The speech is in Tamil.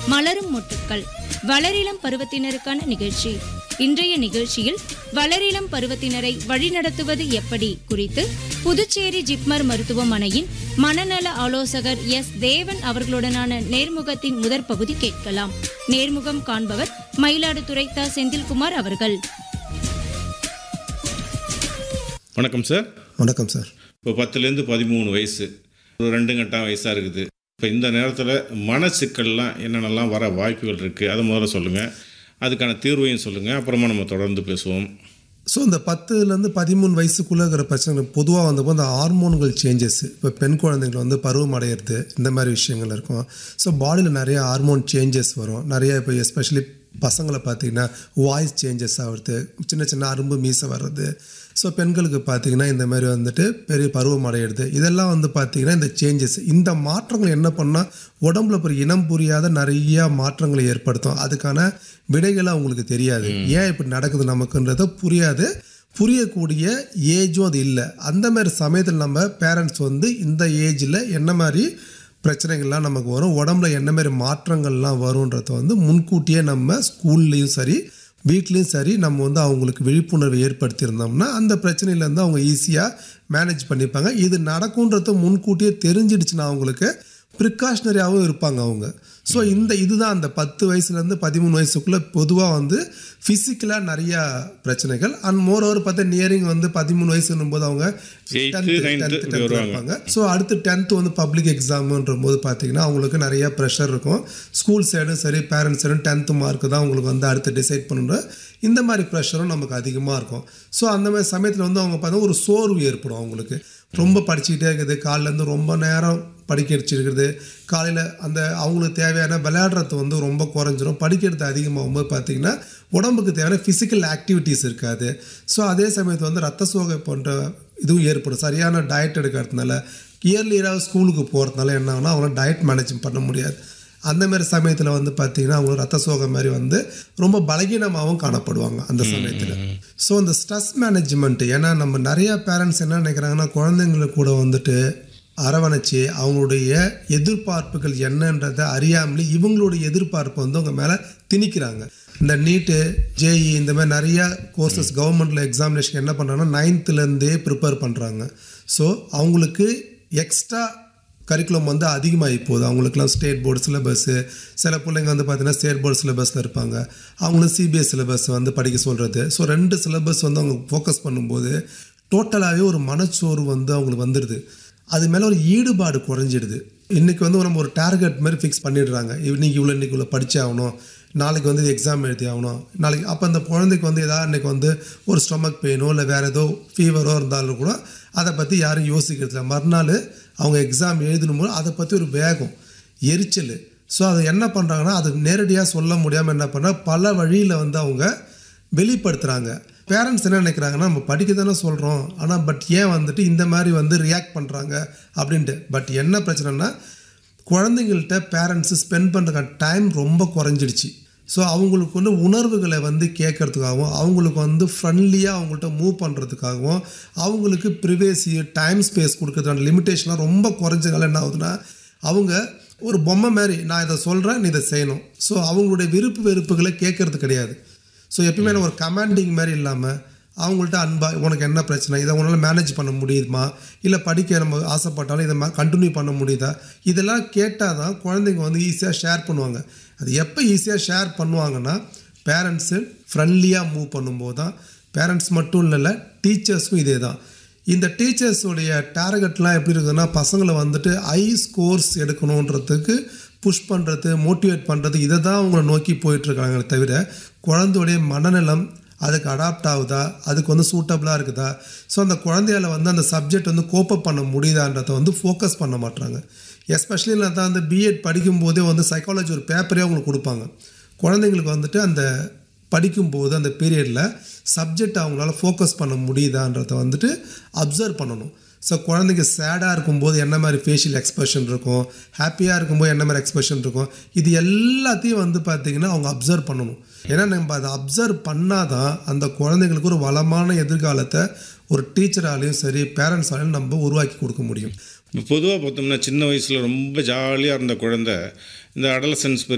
மலரும் மொட்டுக்கள் வளரிளம் பருவத்தினருக்கான நிகழ்ச்சி இன்றைய நிகழ்ச்சியில் வளரிளம் பருவத்தினரை வழிநடத்துவது எப்படி குறித்து புதுச்சேரி ஜிப்மர் மருத்துவமனையின் மனநல ஆலோசகர் எஸ் தேவன் அவர்களுடனான நேர்முகத்தின் முதற் பகுதி கேட்கலாம் நேர்முகம் காண்பவர் மயிலாடுதுறை த செந்தில்குமார் அவர்கள் வணக்கம் சார் வணக்கம் சார் இப்போ பத்துலேருந்து பதிமூணு வயசு ஒரு ரெண்டு கட்டம் வயசாக இருக்குது இப்போ இந்த நேரத்தில் மனச்சிக்கல்லாம் என்னென்னலாம் வர வாய்ப்புகள் இருக்குது அதை முதல்ல சொல்லுங்கள் அதுக்கான தீர்வையும் சொல்லுங்கள் அப்புறமா நம்ம தொடர்ந்து பேசுவோம் ஸோ இந்த பத்துலேருந்து பதிமூணு வயசுக்குள்ளே இருக்கிற பிரச்சனை பொதுவாக வந்தப்போ இந்த ஹார்மோன்கள் சேஞ்சஸ் இப்போ பெண் குழந்தைகள் வந்து பருவம் அடையிறது இந்த மாதிரி விஷயங்கள் இருக்கும் ஸோ பாடியில் நிறைய ஹார்மோன் சேஞ்சஸ் வரும் நிறைய இப்போ எஸ்பெஷலி பசங்களை பார்த்தீங்கன்னா வாய்ஸ் சேஞ்சஸ் ஆகிறது சின்ன சின்ன அரும்பு மீசை வர்றது ஸோ பெண்களுக்கு பார்த்தீங்கன்னா இந்த மாதிரி வந்துட்டு பெரிய பருவம் அடையிறது இதெல்லாம் வந்து பார்த்தீங்கன்னா இந்த சேஞ்சஸ் இந்த மாற்றங்கள் என்ன பண்ணால் உடம்புல ஒரு இனம் புரியாத நிறைய மாற்றங்களை ஏற்படுத்தும் அதுக்கான விடைகள் அவங்களுக்கு தெரியாது ஏன் இப்படி நடக்குது நமக்குன்றத புரியாது புரியக்கூடிய ஏஜும் அது இல்லை அந்த மாதிரி சமயத்தில் நம்ம பேரண்ட்ஸ் வந்து இந்த ஏஜில் என்ன மாதிரி பிரச்சனைகள்லாம் நமக்கு வரும் உடம்புல என்ன மாதிரி மாற்றங்கள்லாம் வரும்ன்றத வந்து முன்கூட்டியே நம்ம ஸ்கூல்லேயும் சரி வீட்லேயும் சரி நம்ம வந்து அவங்களுக்கு விழிப்புணர்வு ஏற்படுத்தியிருந்தோம்னா அந்த பிரச்சனையிலேருந்து அவங்க ஈஸியாக மேனேஜ் பண்ணிப்பாங்க இது நடக்கும்ன்றது முன்கூட்டியே தெரிஞ்சிடுச்சுன்னா அவங்களுக்கு ப்ரிகாஷனரியாகவும் இருப்பாங்க அவங்க ஸோ இந்த இதுதான் அந்த பத்து வயசுலேருந்து பதிமூணு வயசுக்குள்ளே பொதுவாக வந்து ஃபிசிக்கலாக நிறையா பிரச்சனைகள் அண்ட் மோர் ஓவர் பார்த்தா நியரிங் வந்து பதிமூணு வயசுன்னும் போது அவங்க Eighth, 10th, ninth 10th, இப்படி 10th வருவாங்க. இருப்பாங்க ஸோ அடுத்து டென்த்து வந்து பப்ளிக் எக்ஸாமுன்ற போது பார்த்தீங்கன்னா அவங்களுக்கு நிறைய ப்ரெஷர் இருக்கும் ஸ்கூல் சைடும் சரி பேரண்ட்ஸ் சைடும் டென்த்து மார்க்கு தான் அவங்களுக்கு வந்து அடுத்து டிசைட் பண்ணுற இந்த மாதிரி ப்ரெஷரும் நமக்கு அதிகமாக இருக்கும் ஸோ அந்த மாதிரி சமயத்தில் வந்து அவங்க பார்த்தா ஒரு சோர்வு ஏற்படும் அவங்களுக்கு ரொம்ப படிச்சுக்கிட்டே இருக்குது காலிலேருந்து ரொம்ப நேரம் படிக்க வச்சிருக்கிறது காலையில் அந்த அவங்களுக்கு தேவையான விளையாடுறது வந்து ரொம்ப குறைஞ்சிரும் படிக்கிறது அதிகமாகும் போது பார்த்தீங்கன்னா உடம்புக்கு தேவையான ஃபிசிக்கல் ஆக்டிவிட்டீஸ் இருக்காது ஸோ அதே சமயத்தில் வந்து ரத்த சோகை போன்ற இதுவும் ஏற்படும் சரியான டயட் எடுக்கிறதுனால இயர்லி இயராக ஸ்கூலுக்கு போகிறதுனால என்ன ஆகுனா அவங்களால டயட் மேனேஜ் பண்ண முடியாது அந்த மாதிரி சமயத்தில் வந்து பார்த்தீங்கன்னா அவங்க ரத்த சோகை மாதிரி வந்து ரொம்ப பலகீனமாகவும் காணப்படுவாங்க அந்த சமயத்தில் ஸோ அந்த ஸ்ட்ரெஸ் மேனேஜ்மெண்ட் ஏன்னா நம்ம நிறையா பேரண்ட்ஸ் என்ன நினைக்கிறாங்கன்னா குழந்தைங்களை கூட வந்துட்டு அரவணைச்சு அவங்களுடைய எதிர்பார்ப்புகள் என்னன்றதை அறியாமலே இவங்களுடைய எதிர்பார்ப்பை வந்து அவங்க மேலே திணிக்கிறாங்க இந்த நீட்டு ஜேஇ இந்த மாதிரி நிறையா கோர்சஸ் கவர்மெண்ட்டில் எக்ஸாமினேஷன் என்ன பண்ணுறாங்கன்னா நைன்த்துலேருந்தே ப்ரிப்பேர் பண்ணுறாங்க ஸோ அவங்களுக்கு எக்ஸ்ட்ரா கரிக்குலம் வந்து அதிகமாகி போகுது அவங்களுக்குலாம் ஸ்டேட் போர்டு சிலபஸ்ஸு சில பிள்ளைங்க வந்து பார்த்தீங்கன்னா ஸ்டேட் போர்டு சிலபஸில் இருப்பாங்க அவங்களும் சிபிஎஸ் சிலபஸ் வந்து படிக்க சொல்கிறது ஸோ ரெண்டு சிலபஸ் வந்து அவங்க ஃபோக்கஸ் பண்ணும்போது டோட்டலாகவே ஒரு மனச்சோர்வு வந்து அவங்களுக்கு வந்துடுது அது மேலே ஒரு ஈடுபாடு குறைஞ்சிடுது இன்றைக்கி வந்து நம்ம ஒரு டார்கெட் மாதிரி ஃபிக்ஸ் பண்ணிடுறாங்க இன்னைக்கு இவ்வளோ இன்றைக்கி இவ்வளோ படிச்சே ஆகணும் நாளைக்கு வந்து எக்ஸாம் எழுதி ஆகணும் நாளைக்கு அப்போ அந்த குழந்தைக்கு வந்து ஏதாவது இன்றைக்கி வந்து ஒரு ஸ்டொமக் பெயினோ இல்லை வேறு ஏதோ ஃபீவரோ இருந்தாலும் கூட அதை பற்றி யாரும் யோசிக்கிறதில்ல மறுநாள் அவங்க எக்ஸாம் எழுதணும்போது அதை பற்றி ஒரு வேகம் எரிச்சல் ஸோ அதை என்ன பண்ணுறாங்கன்னா அது நேரடியாக சொல்ல முடியாமல் என்ன பண்ணால் பல வழியில் வந்து அவங்க வெளிப்படுத்துகிறாங்க பேரண்ட்ஸ் என்ன நினைக்கிறாங்கன்னா நம்ம படிக்க தானே சொல்கிறோம் ஆனால் பட் ஏன் வந்துட்டு இந்த மாதிரி வந்து ரியாக்ட் பண்ணுறாங்க அப்படின்ட்டு பட் என்ன பிரச்சனைனா குழந்தைங்கள்ட்ட பேரண்ட்ஸு ஸ்பெண்ட் பண்ணுறதுக்கான டைம் ரொம்ப குறைஞ்சிடுச்சு ஸோ அவங்களுக்கு வந்து உணர்வுகளை வந்து கேட்கறதுக்காகவும் அவங்களுக்கு வந்து ஃப்ரெண்ட்லியாக அவங்கள்ட்ட மூவ் பண்ணுறதுக்காகவும் அவங்களுக்கு ப்ரிவேசி டைம் ஸ்பேஸ் கொடுக்கறதுக்கான லிமிட்டேஷன்லாம் ரொம்ப குறைஞ்சனால என்ன ஆகுதுன்னா அவங்க ஒரு பொம்மை மாதிரி நான் இதை சொல்கிறேன் நீ இதை செய்யணும் ஸோ அவங்களுடைய விருப்பு வெறுப்புகளை கேட்கறது கிடையாது ஸோ எப்பயுமே நான் ஒரு கமாண்டிங் மாதிரி இல்லாமல் அவங்கள்ட்ட அன்பா உனக்கு என்ன பிரச்சனை இதை உன்னால் மேனேஜ் பண்ண முடியுமா இல்லை படிக்க நம்ம ஆசைப்பட்டாலும் இதை கண்டினியூ பண்ண முடியுதா இதெல்லாம் கேட்டால் தான் குழந்தைங்க வந்து ஈஸியாக ஷேர் பண்ணுவாங்க அது எப்போ ஈஸியாக ஷேர் பண்ணுவாங்கன்னா பேரண்ட்ஸு ஃப்ரெண்ட்லியாக மூவ் பண்ணும்போது தான் பேரண்ட்ஸ் மட்டும் இல்லைல்ல டீச்சர்ஸும் இதே தான் இந்த டீச்சர்ஸுடைய டார்கெட்லாம் எப்படி இருக்குதுன்னா பசங்களை வந்துட்டு ஐ ஸ்கோர்ஸ் எடுக்கணுன்றதுக்கு புஷ் பண்ணுறது மோட்டிவேட் பண்ணுறது இதை தான் அவங்கள நோக்கி போயிட்டுருக்காங்களே தவிர குழந்தையுடைய மனநலம் அதுக்கு அடாப்ட் ஆகுதா அதுக்கு வந்து சூட்டபிளாக இருக்குதா ஸோ அந்த குழந்தையால வந்து அந்த சப்ஜெக்ட் வந்து கோப்பப் பண்ண முடியுதான்றதை வந்து ஃபோக்கஸ் பண்ண மாட்டாங்க எஸ்பெஷலி நான் தான் அந்த பிஎட் படிக்கும்போதே வந்து சைக்காலஜி ஒரு பேப்பரே அவங்களுக்கு கொடுப்பாங்க குழந்தைங்களுக்கு வந்துட்டு அந்த படிக்கும்போது அந்த பீரியடில் சப்ஜெக்ட் அவங்களால ஃபோக்கஸ் பண்ண முடியுதான்றதை வந்துட்டு அப்சர்வ் பண்ணணும் ஸோ குழந்தைங்க சேடாக இருக்கும்போது என்ன மாதிரி ஃபேஷியல் எக்ஸ்பிரஷன் இருக்கும் ஹாப்பியாக இருக்கும்போது என்ன மாதிரி எக்ஸ்பிரஷன் இருக்கும் இது எல்லாத்தையும் வந்து பார்த்திங்கன்னா அவங்க அப்சர்வ் பண்ணணும் ஏன்னா நம்ம அதை அப்சர்வ் பண்ணாதான் அந்த குழந்தைங்களுக்கு ஒரு வளமான எதிர்காலத்தை ஒரு டீச்சராலையும் சரி பேரண்ட்ஸாலையும் நம்ம உருவாக்கி கொடுக்க முடியும் பொதுவாக பார்த்தோம்னா சின்ன வயசில் ரொம்ப ஜாலியாக இருந்த குழந்தை இந்த அடலசன்ஸ்